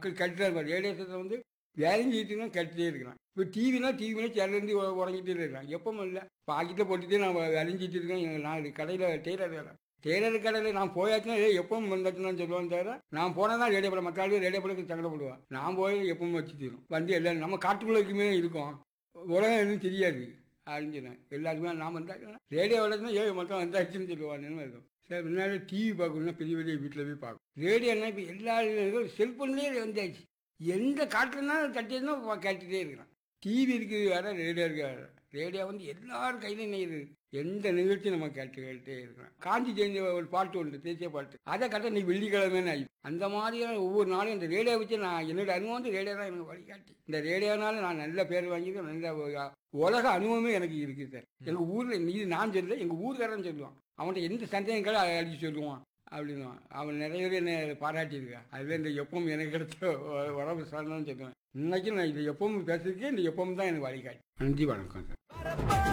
மக்கள் கட்டுறாரு இருப்பார் ரேடியோ ஸ்டேஷன் வந்து வேலையும் செய்யிட்டு கட்டிட்டே இருக்கிறான் இப்போ டிவினா டிவினா சேர்லேருந்து உறங்கிட்டே இருக்கிறான் எப்பவும் இல்லை பாக்கெட்டில் போட்டுட்டு நான் வேலையும் செய்யிட்டு இருக்கேன் நான் கடையில் டெய்லர் வேலை டெய்லர் கடையில் நான் போயாச்சுன்னா ஏய், எப்பவும் வந்தாச்சுன்னு சொல்லுவேன் தவிர நான் போனால் தான் ரேடியோ படம் மற்ற ஆளுக்கு ரேடியோ படத்துக்கு சங்கடப்படுவேன் நான் போய் எப்பவும் வச்சு தீரும் வந்து எல்லாம் நம்ம காட்டுக்குள்ள இருக்குமே இருக்கோம் உலகம் எதுவும் தெரியாது அப்படின்னு சொன்னேன் எல்லாருக்குமே நான் வந்தாச்சுன்னா ரேடியோ வளர்த்துனா ஏ மட்டும் வந்தாச்சுன்னு சொல்லுவான்னு இருக்கும் சார் முன்னாடி டிவி பார்க்கணும்னா பெரிய பெரிய வீட்டில் போய் பார்க்கணும் ரேடியோனா இப்போ எல்லா செல்ஃபோன்லேயே வந்தாச்சு எந்த காட்டுலனாலும் தட்டினா கேட்டுட்டே இருக்கிறான் டிவி இருக்குது வேற ரேடியோ இருக்கு வேற ரேடியோ வந்து எல்லாரும் கையில நெய்யுது எந்த நிகழ்ச்சி நம்ம கேட்டு கேட்டுட்டே இருக்கிறோம் காஞ்சி ஜெயந்தி ஒரு பாட்டு உண்டு தேசிய பாட்டு அதை கட்ட நீ வெள்ளிக்கிழமை ஆயிடுச்சு அந்த மாதிரியான ஒவ்வொரு நாளும் இந்த ரேடியோ வச்சு நான் என்னோட அனுபவம் வந்து ரேடியோ தான் எனக்கு வழிகாட்டி இந்த ரேடியோனால நான் நல்ல பேர் வாங்கியிருக்கேன் நல்ல ஒரு உலக அனுபவமே எனக்கு இருக்குது சார் எங்க ஊர்ல இது நான் சொல்லல எங்க ஊர்க்காரன் சொல்லுவான் அவன்கிட்ட எந்த சந்தேகம் கூட அடிச்சு சொல்லுவான் அப்படின்னுவான் அவன் நிறைய பேர் என்ன பாராட்டியிருக்கான் அதுவே இந்த எப்பவும் எனக்கு கிடைச்ச உ- உடம்பு சார்ந்தான்னு சொல்லுவேன் இன்னைக்கு நான் இது எப்பவும் பேசுறதுக்கே இந்த எப்பவும் தான் எனக்கு வழிகாட்டி நன்றி வணக்கம் சார்